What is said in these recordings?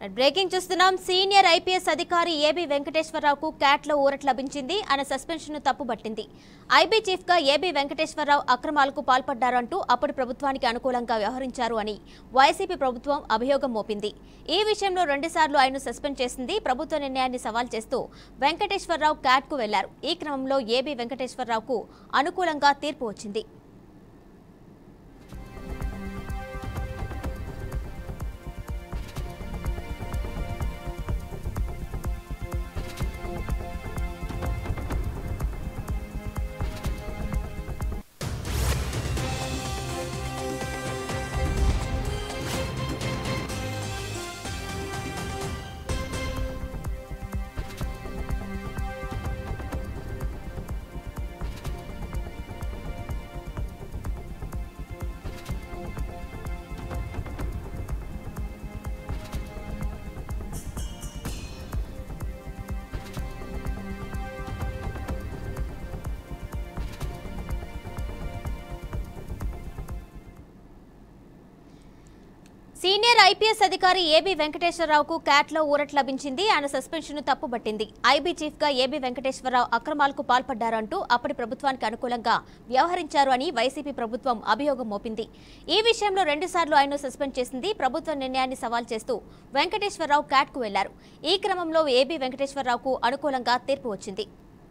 Breaking చూస్తున్నాం senior IPS అధికారి AB వెంకటేశ్వరరావుకు క్యాట్లో ఊరట్ లభించింది ఆయన సస్పెన్షన్ ను తప్పుబట్టింది ఐబీ చీఫ్ గా ఏబీ వెంకటేశ్వరరావు అక్రమాలకు పాల్పడ్డారంటూ అప్పటి ప్రభుత్వానికి అనుకూలంగా వ్యవహరించారు అని వైసీపీ ప్రభుత్వం అభియోగం మోపింది ఈ విషయంలో రెండుసార్లు ఆయన సస్పెండ్ చేసింది ప్రభుత్వ నిర్ణయాన్ని సవాల్ చేస్తూ వెంకటేశ్వరరావు క్యాట్కు వెళ్లారు ఈ క్రమంలో ఏబీ వెంకటేశ్వరరావుకు అనుకూలంగా తీర్పు వచ్చింది సీనియర్ ఐపీఎస్ అధికారి ఏబీ వెంకటేశ్వరరావుకు క్యాట్లో ఊరట్ లభించింది ఆయన సస్పెన్షన్ తప్పుబట్టింది ఐబీ చీఫ్ గా ఏబీ వెంకటేశ్వరరావు అక్రమాలకు పాల్పడ్డారంటూ అప్పటి ప్రభుత్వానికి అనుకూలంగా వ్యవహరించారు అని వైసీపీ ప్రభుత్వం అభియోగం మోపింది ఈ విషయంలో రెండుసార్లు ఆయన సస్పెండ్ చేసింది ప్రభుత్వ నిర్ణయాన్ని సవాల్ చేస్తూ వెంకటేశ్వరరావు క్యాట్కు వెళ్లారు ఈ క్రమంలో ఏబీ వెంకటేశ్వరరావుకు అనుకూలంగా తీర్పు వచ్చింది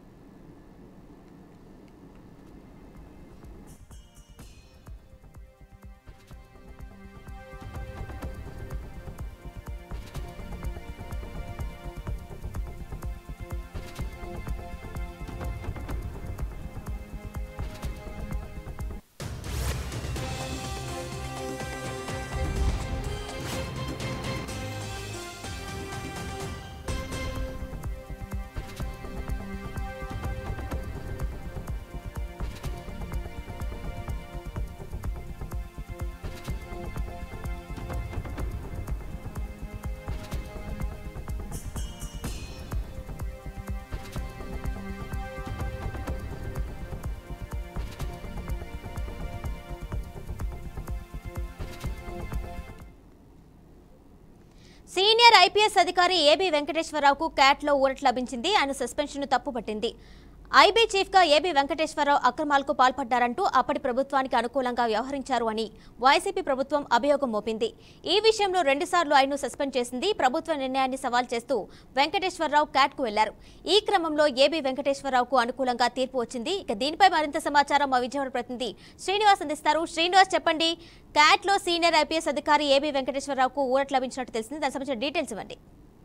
సీనియర్ ఐపీఎస్ అధికారి ఏబీ వెంకటేశ్వరరావుకు క్యాట్లో ఊరట్ లభించింది ఆయన సస్పెన్షన్ తప్పుపట్టింది ఐబీ చీఫ్ గా ఏబీ వెంకటేశ్వరరావు అక్రమాలకు పాల్పడ్డారంటూ అప్పటి ప్రభుత్వానికి అనుకూలంగా వ్యవహరించారు అని వైసీపీ ప్రభుత్వం అభియోగం మోపింది ఈ విషయంలో రెండుసార్లు ఆయన్ను సస్పెండ్ చేసింది ప్రభుత్వ నిర్ణయాన్ని సవాల్ చేస్తూ వెంకటేశ్వరరావు క్యాట్కు వెళ్లారు ఈ క్రమంలో ఏబీ వెంకటేశ్వరరావుకు అనుకూలంగా తీర్పు వచ్చింది ఇక దీనిపై మరింత సమాచారం మా విజయవాడ ప్రతినిధి శ్రీనివాస్ అందిస్తారు శ్రీనివాస్ చెప్పండి క్యాట్లో సీనియర్ ఐపీఎస్ అధికారి ఏబీ వెంకటేశ్వరరావుకు ఊరట్ లభించినట్టు తెలిసింది దానికి సంబంధించిన డీటెయిల్స్ ఇవ్వండి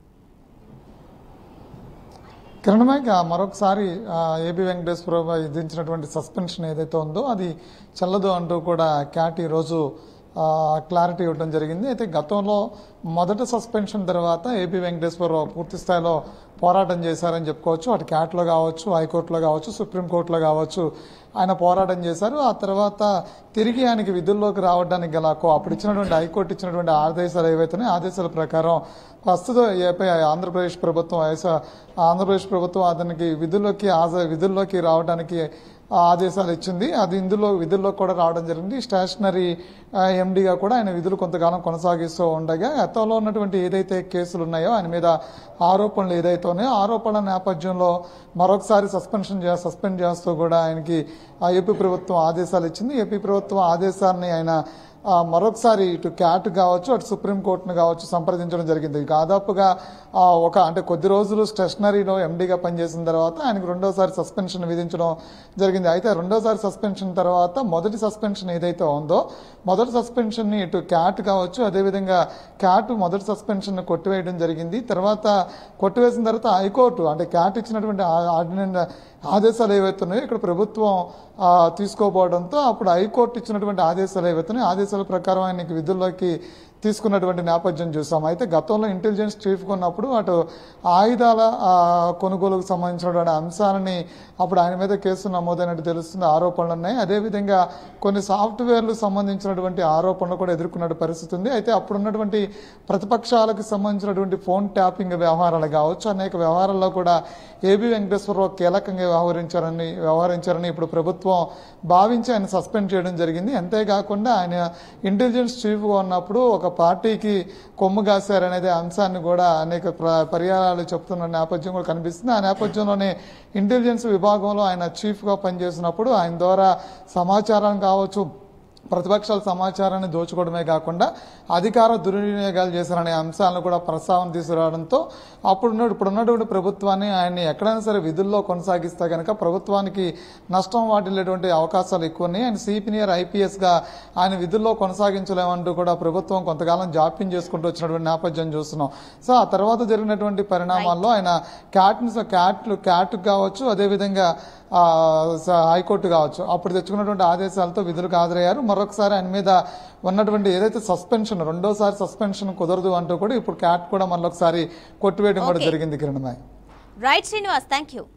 కిరణమయ్య మరొకసారి ఆ, ఏబి వెంకటేశ్వరరావు విధించినటువంటి సస్పెన్షన్ ఏదైతే ఉందో అది చెల్లదు అంటూ కూడా క్యాట్ ఈరోజు ఆ, క్లారిటీ ఇవ్వడం జరిగింది అయితే గతంలో మొదటి సస్పెన్షన్ తర్వాత ఏపీ వెంకటేశ్వరరావు పూర్తి స్థాయిలో పోరాటం చేశారని చెప్పుకోవచ్చు అటు క్యాట్లో కావచ్చు హైకోర్టులో కావచ్చు సుప్రీంకోర్టులో కావచ్చు ఆయన పోరాటం చేశారు ఆ తర్వాత తిరిగి ఆయనకి విధుల్లోకి రావడానికి గల కో- అప్పుడు ఇచ్చినటువంటి హైకోర్టు ఇచ్చినటువంటి ఆదేశాలు ఏవైతున్నాయో ఆదేశాల ప్రకారం ప్రస్తుతం ఏపీ ఆంధ్రప్రదేశ్ ప్రభుత్వం ఐస- ఆంధ్రప్రదేశ్ ప్రభుత్వం అతనికి విధుల్లోకి హాజ విధుల్లోకి రావడానికి ఆదేశాలు ఇచ్చింది అది ఇందులో విధుల్లో కూడా రావడం జరిగింది స్టేషనరీ ఎండీగా కూడా ఆయన విధులు కొంతకాలం కొనసాగిస్తూ ఉండగా గతంలో ఉన్నటువంటి ఏదైతే కేసులు ఉన్నాయో ఆయన మీద ఆరోపణలు ఏదైతే ఉన్నాయో ఆరోపణల నేపథ్యంలో మరొకసారి సస్పెన్షన్ చే సస్పెండ్ చేస్తూ కూడా ఆయనకి ఆ ఏపీ ప్రభుత్వం ఆదేశాలు ఇచ్చింది ఏపీ ప్రభుత్వం ఆదేశాన్ని ఆయన ఆ, మరొకసారి ఇటు క్యాట్ కావచ్చు అటు సుప్రీంకోర్టును కావచ్చు సంప్రదించడం జరిగింది దాదాపుగా ఆ, ఒక అంటే కొద్ది రోజులు స్టేషనరీలో ఎండీగా పనిచేసిన తర్వాత ఆయనకు రెండోసారి సస్పెన్షన్ విధించడం జరిగింది అయితే రెండోసారి సస్పెన్షన్ తర్వాత మొదటి సస్పెన్షన్ ఏదైతే ఉందో మొదటి సస్పెన్షన్ని ఇటు క్యాట్ కావచ్చు అదేవిధంగా క్యాట్ మొదటి సస్పెన్షన్ కొట్టివేయడం జరిగింది తర్వాత కొట్టివేసిన తర్వాత హైకోర్టు అంటే క్యాట్ ఇచ్చినటువంటి ఆ- ఆర్డినెన్స్ ఆదేశాలు ఏవైతే ఉన్నాయో ఇక్కడ ప్రభుత్వం ఆ, తీసుకోపోవడంతో అప్పుడు హైకోర్టు ఇచ్చినటువంటి ఆదేశాలు ఏవైతే ఉన్నాయో ఆదేశాల ప్రకారం ఆయనకి విధుల్లోకి తీసుకున్నటువంటి నేపథ్యం చూసాం అయితే గతంలో ఇంటెలిజెన్స్ చీఫ్ ఉన్నప్పుడు అటు ఆయుధాల ఆ, కొనుగోలుకు సంబంధించినటువంటి అంశాలని అప్పుడు ఆయన మీద కేసు నమోదైనట్టు తెలుస్తుంది ఆరోపణలు ఉన్నాయి అదేవిధంగా కొన్ని సాఫ్ట్వేర్లకు సంబంధించినటువంటి ఆరోపణలు కూడా ఎదుర్కొన్న పరిస్థితి ఉంది అయితే అప్పుడున్నటువంటి ప్రతిపక్షాలకు సంబంధించినటువంటి ఫోన్ ట్యాపింగ్ వ్యవహారాలు కావచ్చు అనేక వ్యవహారాల్లో కూడా ఏబి వెంకటేశ్వరరావు కీలకంగా వ్యవహరించారని వ్యవహరించారని ఇప్పుడు ప్రభుత్వం భావించి ఆయన సస్పెండ్ చేయడం జరిగింది అంతేకాకుండా ఆయన ఇంటెలిజెన్స్ చీఫ్గా ఉన్నప్పుడు ఒక ఒక పార్టీకి కొమ్ము కాశారనేది అంశాన్ని కూడా అనేక ప్ర- పర్యాయాలు చెప్తున్న నేపథ్యం కూడా కనిపిస్తుంది ఆ నేపథ్యంలోనే ఇంటెలిజెన్స్ విభాగంలో ఆయన చీఫ్గా పనిచేసినప్పుడు ఆయన ద్వారా సమాచారం కావచ్చు ప్రతిపక్షాల సమాచారాన్ని దోచుకోవడమే కాకుండా అధికార దుర్వినియోగాలు చేశారనే అంశాలను కూడా ప్రస్తావన తీసుకురావడంతో అప్పుడు ఇప్పుడు ఉన్నటువంటి ప్రభుత్వాన్ని ఆయన్ని ఎక్కడైనా సరే విధుల్లో కొనసాగిస్తే కనుక ప్రభుత్వానికి నష్టం వాటిల్లేటువంటి అవకాశాలు ఎక్కువ ఉన్నాయి ఆయన సీనియర్ ఐపీఎస్గా ఆయన విధుల్లో కొనసాగించలేమంటూ కూడా ప్రభుత్వం కొంతకాలం జాప్యం చేసుకుంటూ వచ్చినటువంటి నేపథ్యం చూస్తున్నాం సో ఆ తర్వాత జరిగినటువంటి పరిణామాల్లో ఆయన క్యాట్ని క్యాట్లు క్యాట్ కావచ్చు అదేవిధంగా ఆ, స- హైకోర్టు కావచ్చు అప్పుడు తెచ్చుకున్నటువంటి ఆదేశాలతో విధులకు హాజరయ్యారు మరొకసారి ఆయన మీద ఉన్నటువంటి ఏదైతే సస్పెన్షన్ రెండోసారి సస్పెన్షన్ కుదరదు అంటూ కూడా ఇప్పుడు క్యాట్ కూడా మరొకసారి కొట్టివేయడం కూడా Okay. జరిగింది Kiranmayi right Srinivas thank you